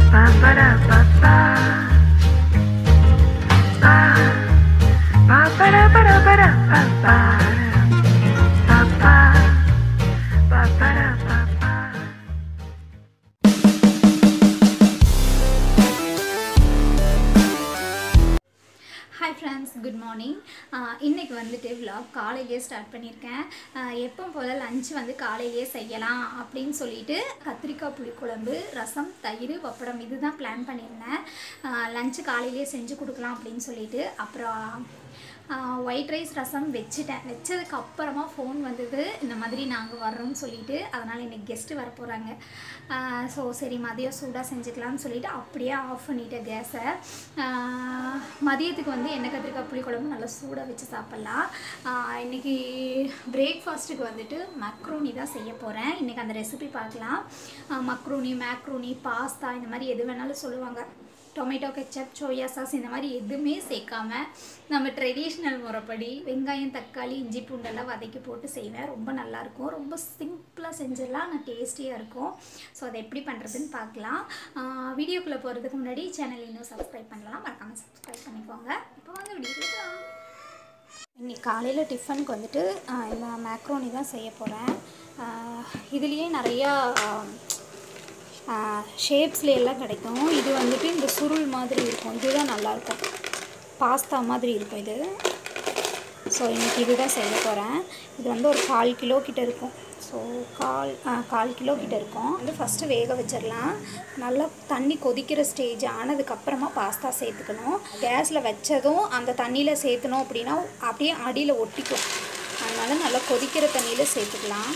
hi friends good morning இன்றைக்கி வந்துட்டு vlog காலையிலேயே ஸ்டார்ட் பண்ணியிருக்கேன் ஆஹ் எப்பவும் போல் லஞ்ச் வந்து காலையிலேயே செய்யலாம் அப்படின்னு சொல்லிட்டு கத்திரிக்காய் புளிக்குழம்பு ரசம் தயிர் பப்படம் இதுதான் பிளான் பண்ணியிருந்தேன் லஞ்சு காலையிலேயே செஞ்சு கொடுக்கலாம் அப்படின்னு சொல்லிட்டு அப்புறம் ஒயிட் ரைஸ் ரசம் வச்சுட்டேன் வச்சதுக்கு அப்புறமா ஃபோன் வந்தது இந்த மாதிரி நாங்கள் வர்றோம்னு சொல்லிட்டு அதனால் இன்னைக்கு கெஸ்ட்டு வர போகிறாங்க ஸோ சரி மதியம் சூடாக செஞ்சுக்கலாம்னு சொல்லிட்டு அப்படியே ஆஃப் பண்ணிட்டேன் கேஸை மதியத்துக்கு வந்து எண்ணெய் கத்திரிக்காய் புளிக்குழம்பு நல்லா சூடாக வச்சு சாப்பிட்லாம் ஆஹ் இன்னைக்கு பிரேக்ஃபாஸ்ட்டுக்கு வந்துட்டு மக்ரூனி தான் செய்ய போகிறேன் இன்றைக்கி அந்த ரெசிபி பார்க்கலாம் மக்ரூனி மேக்ரூனி பாஸ்தா இந்த மாதிரி எது வேணாலும் சொல்லுவாங்க டொமேட்டோ கெச்சப் சோயா சாஸ் இந்த மாதிரி எதுவுமே சேர்க்காம நம்ம ட்ரெடிஷ்னல் முறைப்படி வெங்காயம் தக்காளி இஞ்சி பூண்டெல்லாம் வதக்கி போட்டு செய்வேன் ரொம்ப நல்லாயிருக்கும் ரொம்ப சிம்பிளாக செஞ்சிடலாம் ஆனால் டேஸ்டியாக இருக்கும் ஸோ அதை எப்படி பண்ணுறதுன்னு பார்க்கலாம் வீடியோக்குள்ளே போகிறதுக்கு முன்னாடி சேனல் இன்னும் சப்ஸ்கிரைப் பண்ணலாம் மறக்காமல் சப்ஸ்கிரைப் பண்ணிக்கோங்க இப்போ வாங்க வீடியோக்குள்ள போகலாம் இன்னைக்கு காலையில் டிஃபனுக்கு வந்துட்டு ஆஹ், இந்த மேக்ரோனி தான் செய்ய போகிறேன் இதுலேயே நிறையா ஷேப்ஸ்ல எல்லாம் கிடைக்கும் இது வந்துட்டு இந்த சுருள் மாதிரி இருக்கும் இதுதான் நல்லாயிருக்கும் பாஸ்தா மாதிரி இருக்கும் இது ஸோ இன்றைக்கி இதுதான் செய்ய போகிறேன் இது வந்து ஒரு கால் கிலோ கிட்ட இருக்கும் ஸோ கால் ஆ, கால் கிலோ கிட்ட இருக்கும் வந்து ஃபஸ்ட்டு வேக வச்சிடலாம் நல்லா தண்ணி கொதிக்கிற ஸ்டேஜ் ஆனதுக்கப்புறமா பாஸ்தா சேர்த்துக்கணும் கேஸில் வச்சதும் அந்த தண்ணியில் சேர்த்தணும் அப்படின்னா அப்படியே அடியில் ஒட்டிக்கும் அதனால் நல்லா கொதிக்கிற தண்ணியில் சேர்த்துக்கலாம்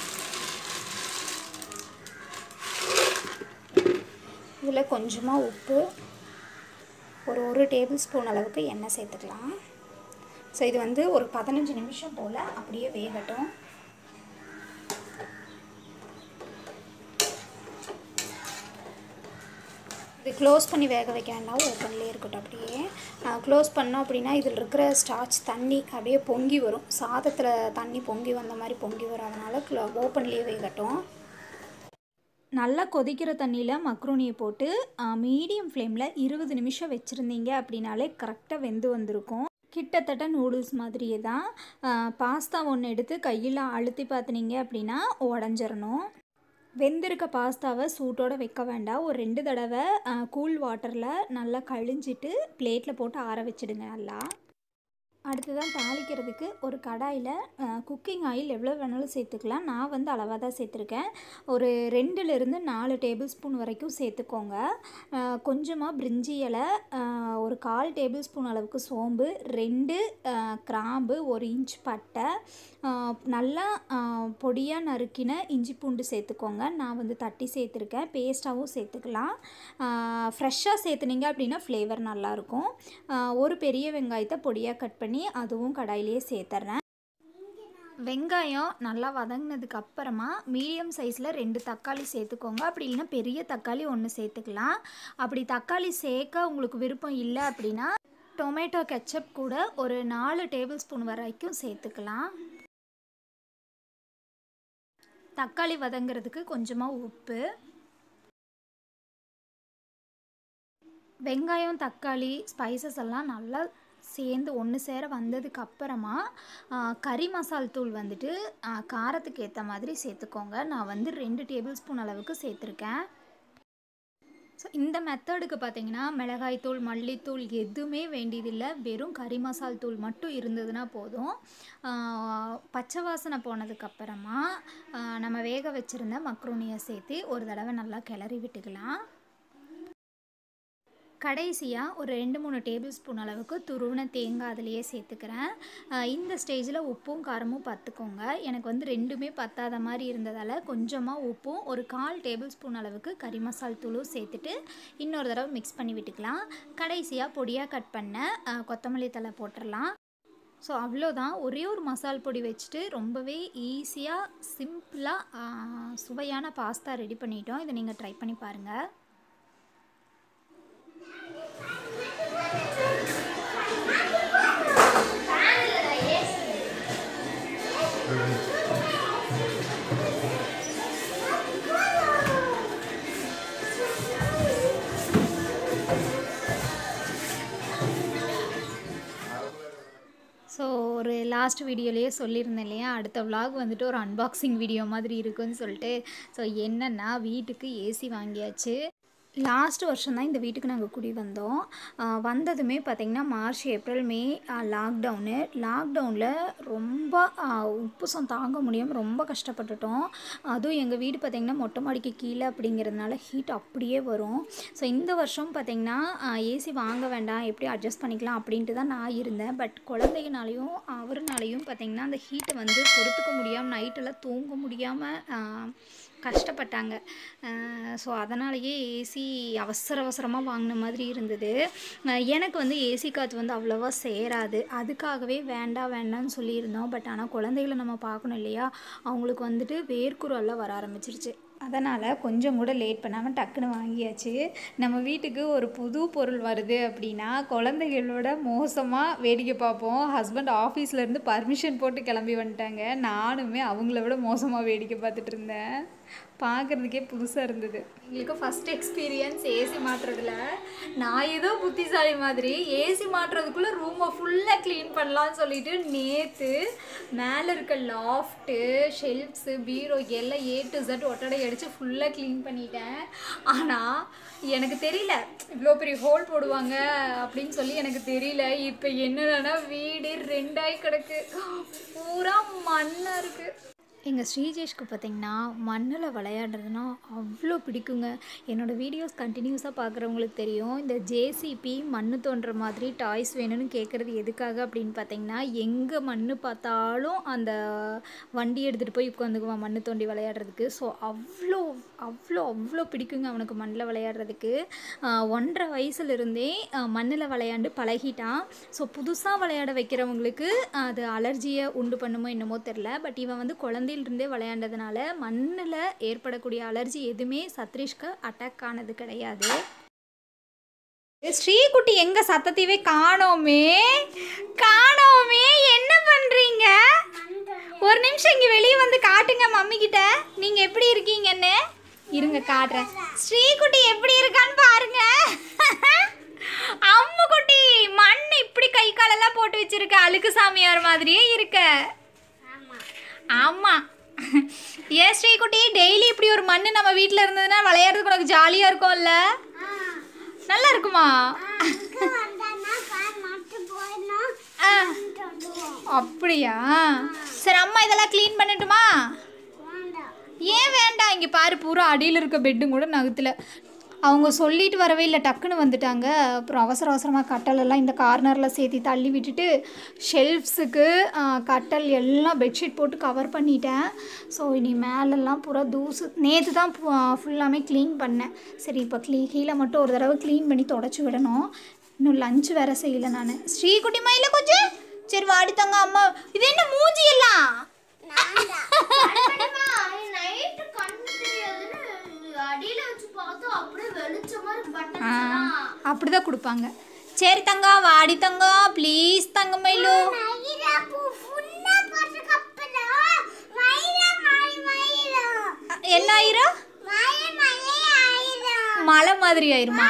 இதில் கொஞ்சமாக உப்பு ஒரு ஒரு டேபிள் ஸ்பூன் அளவுக்கு எண்ணெய் சேர்த்துக்கலாம் ஸோ இது வந்து ஒரு பதினஞ்சு நிமிஷம் போல் அப்படியே வேகட்டும் இது க்ளோஸ் பண்ணி வேக வைக்க வேண்டாம் ஓப்பன்லேயே இருக்கட்டும் அப்படியே க்ளோஸ் பண்ணோம் அப்படின்னா இதில் இருக்கிற ஸ்டார்ச் தண்ணி அப்படியே பொங்கி வரும் சாதத்தில் தண்ணி பொங்கி வந்த மாதிரி பொங்கி வரும் அதனால் க்ளோ ஓப்பன்லேயே வேகட்டும் நல்லா கொதிக்கிற தண்ணியில் மக்ரூனியை போட்டு மீடியம் ஃப்ளேமில் இருபது நிமிஷம் வச்சுருந்தீங்க அப்படின்னாலே கரெக்டாக வெந்து வந்திருக்கும் கிட்டத்தட்ட நூடுல்ஸ் மாதிரியே தான் பாஸ்தா ஒன்று எடுத்து கையில் அழுத்தி பார்த்துனீங்க அப்படின்னா உடஞ்சிரணும் வெந்திருக்க பாஸ்தாவை சூட்டோடு வைக்க வேண்டாம் ஒரு ரெண்டு தடவை கூல் வாட்டரில் நல்லா கழிஞ்சிட்டு பிளேட்டில் போட்டு ஆற வச்சிடுங்க நல்லா அடுத்ததான் தாளிக்கிறதுக்கு ஒரு கடாயில் குக்கிங் ஆயில் எவ்வளோ வேணாலும் சேர்த்துக்கலாம் நான் வந்து அளவாக தான் சேர்த்துருக்கேன் ஒரு ரெண்டுலேருந்து நாலு டேபிள் ஸ்பூன் வரைக்கும் சேர்த்துக்கோங்க அஹ், கொஞ்சமாக பிரிஞ்சி இலை அஹ், ஒரு கால் டேபிள் ஸ்பூன் அளவுக்கு சோம்பு ரெண்டு அஹ், கிராம்பு ஒரு இன்ச் பட்டை அஹ், நல்லா பொடியாக நறுக்கின இஞ்சி பூண்டு சேர்த்துக்கோங்க நான் வந்து தட்டி சேர்த்துருக்கேன் பேஸ்ட்டாகவும் சேர்த்துக்கலாம் ஃப்ரெஷ்ஷாக சேர்த்துனீங்க அப்படின்னா ஃப்ளேவர் நல்லாயிருக்கும் ஒரு பெரிய வெங்காயத்தை பொடியாக கட் பண்ணி அதுவும் கடாயிலேயே சேர்த்துட்றேன் வெங்காயம் நல்லா வதங்கினதுக்கு அப்புறமா மீடியம் சைஸில் ரெண்டு தக்காளி சேர்த்துக்கோங்க அப்படி இல்லைன்னா பெரிய தக்காளி ஒன்று சேர்த்துக்கலாம் அப்படி தக்காளி சேர்க்க உங்களுக்கு விருப்பம் இல்லை அப்படின்னா டொமேட்டோ கெச்சப் கூட ஒரு நாலு டேபிள் ஸ்பூன் வரைக்கும் சேர்த்துக்கலாம் தக்காளி வதங்கிறதுக்கு கொஞ்சமாக உப்பு வெங்காயம் தக்காளி ஸ்பைசஸ் எல்லாம் நல்லா சேர்ந்து ஒன்று சேர வந்ததுக்கு அப்புறமா ஆ, கறி மசால் தூள் வந்துட்டு ஆ, காரத்துக்கு ஏற்ற மாதிரி சேர்த்துக்கோங்க நான் வந்து ரெண்டு டேபிள் ஸ்பூன் அளவுக்கு சேர்த்துருக்கேன் ஸோ இந்த மெத்தடுக்கு பார்த்தீங்கன்னா மிளகாய்த்தூள் மல்லித்தூள் எதுவுமே வேண்டியதில்லை வெறும் கறி மசால் தூள் மட்டும் இருந்ததுன்னா போதும் ஆ, பச்சை வாசனை போனதுக்கப்புறமா நம்ம வேக வச்சுருந்த மக்ரூனியை சேர்த்து ஒரு தடவை நல்லா கிளறி விட்டுக்கலாம் கடைசியாக ஒரு ரெண்டு மூணு டேபிள் ஸ்பூன் அளவுக்கு துருவின தேங்காய் அதிலேயே சேர்த்துக்கிறேன் அஹ் இந்த ஸ்டேஜில் உப்பும் காரமும் பார்த்துக்கோங்க எனக்கு வந்து ரெண்டுமே பத்தாத மாதிரி இருந்ததால் கொஞ்சமாக உப்பும் ஒரு கால் டேபிள் ஸ்பூன் அளவுக்கு கறி மசால் தூளும் சேர்த்துட்டு இன்னொரு தடவை மிக்ஸ் பண்ணி விட்டுக்கலாம் கடைசியாக பொடியாக கட் பண்ண அஹ், கொத்தமல்லி தழை போட்டுடலாம் ஸோ அவ்வளோதான் ஒரே ஒரு மசால் பொடி வச்சுட்டு ரொம்பவே ஈஸியாக சிம்பிளாக சுவையான பாஸ்தா ரெடி பண்ணிட்டோம் இதை நீங்கள் ட்ரை பண்ணி பாருங்கள் லாஸ்ட் வீடியோலேயே சொல்லியிருந்தேன் இல்லையா அடுத்த vlog வந்துட்டு ஒரு அன்பாக்சிங் வீடியோ மாதிரி இருக்குன்னு சொல்லிட்டு ஸோ என்னென்னா வீட்டுக்கு ஏசி வாங்கியாச்சு லாஸ்ட் வருஷம் தான் இந்த வீட்டுக்கு நாங்கள் குடி வந்தோம் ஆஹ் வந்ததுமே பார்த்திங்கன்னா மார்ச் ஏப்ரல் மே லாக்டவுனு லாக்டவுனில் ரொம்ப ஆஹ் உப்புசம் தாங்க முடியாமல் ரொம்ப கஷ்டப்பட்டுட்டோம் அதுவும் எங்கள் வீடு பார்த்திங்கன்னா மொட்டை மாடிக்கு கீழே அப்படிங்கிறதுனால ஹீட் அப்படியே வரும் ஸோ இந்த வருஷம் பார்த்திங்கன்னா ஏசி வாங்க வேண்டாம் எப்படி அட்ஜஸ்ட் பண்ணிக்கலாம் அப்படின்ட்டு தான் நான் இருந்தேன் பட் குழந்தைகனாலையும் அவருனாலையும் பார்த்திங்கன்னா அந்த ஹீட்டை வந்து பொறுத்துக்க முடியாமல் நைட்டெல்லாம் தூங்க முடியாமல் கஷ்டப்பட்டாங்க ஸோ அதனாலேயே ஏசி அவசர அவசரமாக வாங்கின மாதிரி இருந்தது அஹ் எனக்கு வந்து ஏசி காற்று வந்து அவ்வளோவா சேராது அதுக்காகவே வேண்டாம் வேண்டாம்னு சொல்லியிருந்தோம் பட் ஆனால் குழந்தைகளை நம்ம பார்க்கணும் இல்லையா அவங்களுக்கு வந்துட்டு வேர்க்குறல்லாம் வர ஆரம்பிச்சிருச்சு அதனால் கொஞ்சம் கூட லேட் பண்ணாமல் டக்குன்னு வாங்கியாச்சு நம்ம வீட்டுக்கு ஒரு புது பொருள் வருது அப்படின்னா குழந்தைகளோட மோசமாக வேடிக்கை பார்ப்போம் ஹஸ்பண்ட் ஆஃபீஸ்லேருந்து பர்மிஷன் போட்டு கிளம்பி வந்துட்டாங்க நானுமே அவங்கள விட மோசமாக வேடிக்கை பார்த்துட்டு இருந்தேன் பார்க்குறதுக்கே புதுசாக இருந்தது எங்களுக்கு ஃபஸ்ட் எக்ஸ்பீரியன்ஸ் ஏசி மாட்டுறதுல நான் ஏதோ புத்திசாலி மாதிரி ஏசி மாட்டுறதுக்குள்ளே ரூமை ஃபுல்லாக க்ளீன் பண்ணலான்னு சொல்லிட்டு நேற்று மேலே இருக்க லாஃப்ட்டு ஷெல்ஃப்ஸு பீரோ எல்லாம் ஏ டு Z ஒட்டடை அடித்து ஃபுல்லாக க்ளீன் பண்ணிட்டேன் ஆனால் எனக்கு தெரியல இவ்வளோ பெரிய ஹோல் போடுவாங்க அப்படின்னு சொல்லி எனக்கு தெரியல இப்போ என்னன்னா வீடு ரெண்டாய் கிடக்கு பூரா மண்ணாக இருக்குது எங்கள் ஸ்ரீஜேஷ்க்கு பார்த்தீங்கன்னா மண்ணில் விளையாடுறதுனா அவ்வளோ பிடிக்குங்க என்னோடய வீடியோஸ் கண்டினியூஸாக பார்க்குறவங்களுக்கு தெரியும் இந்த ஜேசிபி மண் தோன்ற மாதிரி டாய்ஸ் வேணும்னு கேட்குறது எதுக்காக அப்படின்னு பார்த்தீங்கன்னா எங்கே மண் பார்த்தாலும் அந்த வண்டி எடுத்துகிட்டு போய் உட்காந்துக்குவான் மண் தோண்டி விளையாடுறதுக்கு ஸோ அவ்வளோ அவ்வளோ அவ்வளோ பிடிக்குங்க அவனுக்கு மண்ணில் விளையாடுறதுக்கு ஆஹ் ஒன்றரை வயசுலேருந்தே மண்ணில் விளையாண்டு பழகிட்டான் ஸோ புதுசாக விளையாட வைக்கிறவங்களுக்கு அது அலர்ஜியை உண்டு பண்ணுமோ என்னமோ தெரில பட் இவன் வந்து குழந்தையிலிருந்தே விளையாண்டதுனால மண்ணில் ஏற்படக்கூடிய அலர்ஜி எதுவுமே சத்ரிஷ்க்கு அட்டாக் ஆனது கிடையாது ஸ்ரீகுட்டி எங்க சத்தத்தையே காணோமே காணோமே என்ன பண்றீங்க ஒரு நிமிஷம் இங்க வெளியே வந்து காட்டுங்க மம்மி கிட்ட நீங்க எப்படி இருக்கீங்கன்னு இருங்க காட்டுறேன் ஸ்ரீகுட்டி எப்படி இருக்கான்னு பாருங்க அம்மு குட்டி மண் இப்படி கை காலெல்லாம் போட்டு வச்சிருக்க அழுக்கு சாமியார் மாதிரியே இருக்க ஆமா ஏன் ஸ்ரீகுட்டி டெய்லி இப்படி ஒரு மண் நம்ம வீட்டில் இருந்ததுன்னா விளையாடுறதுக்கு உனக்கு ஜாலியாக இருக்கும்ல நல்லா இருக்குமா ஆ, அப்படியா சரி அம்மா இதெல்லாம் க்ளீன் பண்ணட்டுமா ஏன் வேண்டாம் இங்கே பாரு பூரா அடியில் இருக்க பெட்டும் கூட நகத்துல அவங்க சொல்லிட்டு வரவே இல்லை டக்குன்னு வந்துட்டாங்க அப்புறம் அவசர அவசரமாக கட்டலெல்லாம் இந்த கார்னரில் சேர்த்து தள்ளி விட்டுட்டு ஷெல்ஃப்ஸுக்கு கட்டல் எல்லாம் பெட்ஷீட் போட்டு கவர் பண்ணிட்டேன் ஸோ இனி மேலெல்லாம் பூரா தூசு நேற்று தான் ஃபுல்லாமே க்ளீன் பண்ணேன் சரி இப்போ க்ளீ கீழே மட்டும் ஒரு தடவை க்ளீன் பண்ணி தொடச்சி விடணும் இன்னும் லஞ்ச் வேற செய்யலை நான் ஸ்ரீகுட்டி மயில கொஞ்சம் சரி வாடித்தாங்க அம்மா இது என்ன மூஞ்சி எல்லாம் அடியில வச்சு பார்த்தா அப்படியே வெளிச்சமா இருக்கு ஆ, பட்டன் அப்படிதான் கொடுப்பாங்க சரி தங்கம் வாடி தங்கம் ப்ளீஸ் தங்க மயிலு என்ன ஆயிரும் மலை மாதிரி ஆயிருமா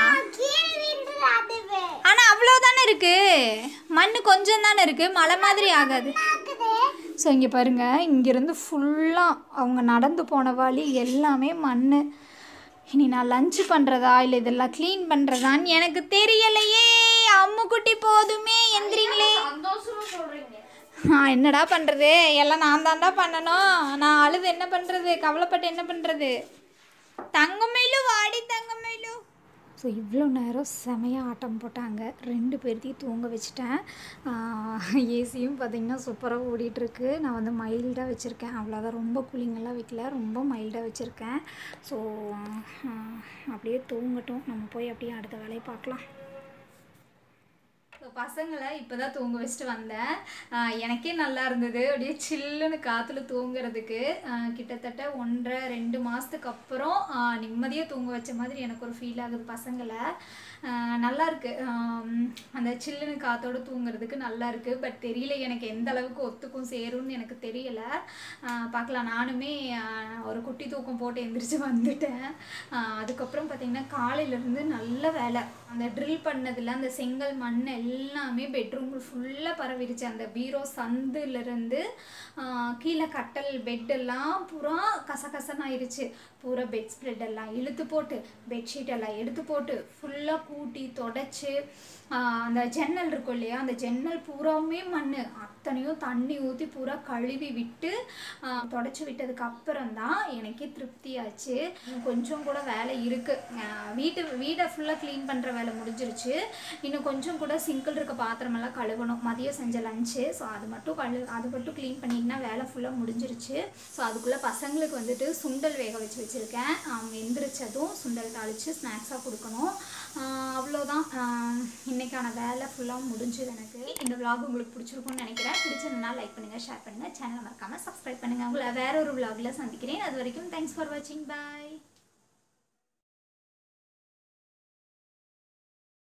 ஆனா அவ்வளோதானே இருக்கு மண்ணு கொஞ்சம் தானே இருக்கு மலை மாதிரி ஆகாது ஸோ இங்கே பாருங்க இங்கேருந்து ஃபுல்லாக அவங்க நடந்து போன வழி எல்லாமே மண் இனி நான் லஞ்ச் பண்ணுறதா இல்லை இதெல்லாம் க்ளீன் பண்ணுறதான்னு எனக்கு தெரியலையே அம்முக்குட்டி போதுமே எந்திரிங்களே சந்தோஷமா சொல்றீங்க நான் என்னடா பண்ணுறது எல்லாம் நான் தான்டா பண்ணணும் நான் அழுது என்ன பண்ணுறது கவலைப்பட்டு என்ன பண்ணுறது தங்கமயிலு வாடி தங்கமயிலு ஸோ இவ்வளோ நேரம் செமையாக ஆட்டம் போட்டாங்க ரெண்டு பேர்த்தையும் தூங்க வச்சுட்டேன் ஏசியும் பார்த்திங்கன்னா சூப்பராக ஓடிட்டுருக்கு நான் வந்து மைல்டாக வச்சுருக்கேன் அவ்வளோதான் ரொம்ப கூலிங்கெல்லாம் வைக்கல ரொம்ப மைல்டாக வச்சுருக்கேன் ஸோ அப்படியே தூங்கட்டும் நம்ம போய் அப்படியே அடுத்த வேலையை பார்க்கலாம் ஸோ பசங்களை இப்போ தான் தூங்க வச்சுட்டு வந்தேன் ஆஹ் எனக்கே நல்லா இருந்தது அப்படியே சில்லுன்னு காற்றுல தூங்குறதுக்கு ஆஹ் கிட்டத்தட்ட ஒன்றரை ரெண்டு மாதத்துக்கு அப்புறம் நிம்மதியாக தூங்க வச்ச மாதிரி எனக்கு ஒரு ஃபீல் ஆகுது பசங்களை ஆஹ் நல்லா இருக்கு ஆம், அந்த சில்லுன்னு காத்தோட தூங்குறதுக்கு நல்லா இருக்கு பட் தெரியல எனக்கு எந்த அளவுக்கு ஒத்துக்கும் சேரும்னு எனக்கு தெரியல ஆஹ் பார்க்கலாம் நானுமே ஆஹ் ஒரு குட்டி தூக்கம் போட்டு எந்திரிச்சு வந்துட்டேன் ஆஹ் அதுக்கப்புறம் பார்த்தீங்கன்னா காலையிலேருந்து நல்ல வேலை அந்த ட்ரில் பண்ணதில் அந்த செங்கல் மண் எல்லாம் எல்லாமே பெட்ரூம் ஃபுல்லாக பரவிருச்சு அந்த பீரோ சந்துலேருந்து கீழே கட்டல் பெட்டெல்லாம் பூரா கசகசன்னு ஆயிருச்சு பூரா பெட் ஸ்ப்ரெட் எல்லாம் இழுத்து போட்டு பெட்ஷீட் எல்லாம் எடுத்து போட்டு ஃபுல்லாக கூட்டி தொடச்சி அந்த ஜன்னல் இருக்கும் இல்லையா அந்த ஜன்னல் பூராவுமே மண் அத்தனையும் தண்ணி ஊற்றி பூரா கழுவி விட்டு தொடச்சி விட்டதுக்கு அப்புறம் தான் எனக்கே திருப்தியாச்சு இன்னும் கொஞ்சம் கூட வேலை இருக்குது வீட்டு வீடை ஃபுல்லாக க்ளீன் பண்ணுற வேலை முடிஞ்சிருச்சு இன்னும் கொஞ்சம் கூட சிங்கிள் இருக்க பாத்திரமெல்லாம் கழுவணும் மதியம் செஞ்ச லஞ்சு ஸோ அது மட்டும் கழு அது மட்டும் க்ளீன் பண்ணிங்கன்னா வேலை ஃபுல்லாக முடிஞ்சிருச்சு ஸோ அதுக்குள்ளே பசங்களுக்கு வந்துட்டு சுண்டல் வேக வச்சு வச்சுருக்கேன் அவங்க எந்திரிச்சதும் சுண்டல் தாளித்து ஸ்நாக்ஸாக கொடுக்கணும் ஆஹ் அவ்வளோதான் ஆஹ் இன்னைக்கான வேலை ஃபுல்லாக முடிஞ்சுது எனக்கு இந்த vlog உங்களுக்கு பிடிச்சிருக்கும்னு நினைக்கிறேன் பிடிச்சிருந்தா லைக் பண்ணுங்கள் ஷேர் பண்ணுங்கள் சேனலை மறக்காமல் சப்ஸ்கிரைப் பண்ணுங்கள் உங்களை வேற ஒரு vlogல சந்திக்கிறேன் அது வரைக்கும் தேங்க்ஸ் ஃபார் வாட்சிங் பாய்